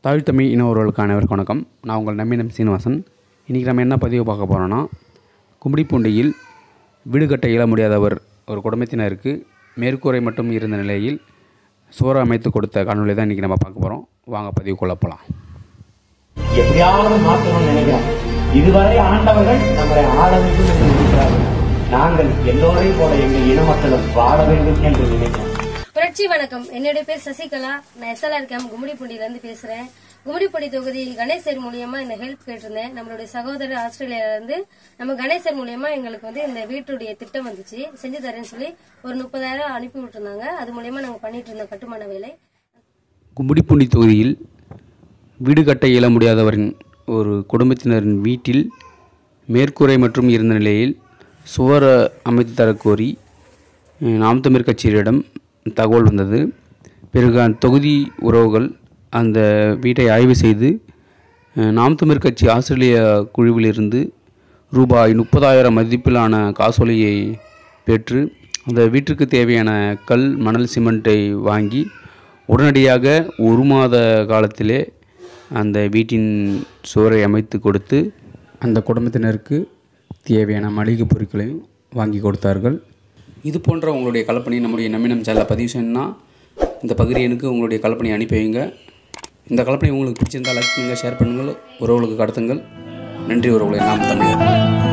தாழ்த்தமிழ் இனவர்களுக்கு அனைவருக்கும் வணக்கம் நான் உங்கள் நம்பினம் சீனிவாசன் இன்றைக்கி நம்ம என்ன பதிவு பார்க்க போகிறோன்னா கும்மிடிப்பூண்டியில் வீடு கட்ட இயல முடியாதவர் ஒரு குடும்பத்தினருக்கு மேற்கூரை மட்டும் இருந்த நிலையில் சோறு அமைத்து கொடுத்த காணொளி தான் இன்றைக்கி நம்ம பார்க்க போகிறோம் வாங்க பதிவுக்குள்ள போகலாம் எப்படியாவது மாற்றணும்னு நினைக்கிறோம் இதுவரை ஆண்டவர்கள் நம்மளை ஆள வேண்டும் என்று நினைக்கிறார்கள் நாங்கள் எல்லோரையும் போல எங்கள் இன மக்களும் வாழ வேண்டும் என்று நினைக்கிறோம் புரட்சி வணக்கம் என்னுடைய பேர் சசிகலா நான் எஸ்எல்ஆர் கேம்ப் கும்மிடிப்பூண்டியில இருந்து பேசுறேன் கும்மிடிப்பூண்டி தொகுதி கணேசர் மூலியமா இந்த ஹெல்ப் கேட்டிருந்தேன் நம்மளுடைய சகோதரர் ஆஸ்திரேலியால இருந்து நம்ம கணேசர் மூலியமா எங்களுக்கு வந்து இந்த வீட்டுடைய திட்டம் வந்துச்சு செஞ்சு தரேன்னு சொல்லி ஒரு முப்பதாயிரம் அனுப்பி விட்டுருந்தாங்க அது மூலியமா நாங்க பண்ணிட்டு இருந்தோம் கட்டுமான வேலை கும்மிடிப்பூண்டி தொகுதியில் வீடு கட்ட இயல முடியாதவரின் ஒரு குடும்பத்தினரின் வீட்டில் மேற்கூரை மற்றும் இருந்த நிலையில் சுவர் அமைத்து தரக்கோரி அஹ், நாம் தமிழ் கட்சியரிடம் தகவல் வந்தது பிறகு அந்த தொகுதி உறவுகள் அந்த வீட்டை ஆய்வு செய்து அஹ், நாம் தமிழ் கட்சி ஆஸ்திரேலிய குழுவிலிருந்து ரூபாய் முப்பதாயிரம் மதிப்பிலான காசோலையை பெற்று அந்த வீட்டிற்கு தேவையான கல் மணல் சிமெண்ட்டை வாங்கி உடனடியாக ஒரு மாத காலத்திலே அந்த வீட்டின் சுவரை அமைத்து கொடுத்து அந்த குடும்பத்தினருக்கு தேவையான மளிகை பொருட்களையும் வாங்கி கொடுத்தார்கள் இது போன்ற உங்களுடைய கலப்பணி நம்முடைய நம்பினம் சேனலில் பதிவு செய்யணும்னா இந்த பகுதி எனக்கு உங்களுடைய கலப்பணி அனுப்பி வைங்க இந்த கலப்பணி உங்களுக்கு பிடிச்சிருந்தால் லைக் பண்ணுங்கள் ஷேர் பண்ணுங்கள் உறவுகளுக்கு கடத்துங்கள் நன்றி உறவுகளை நாம் தமிழர்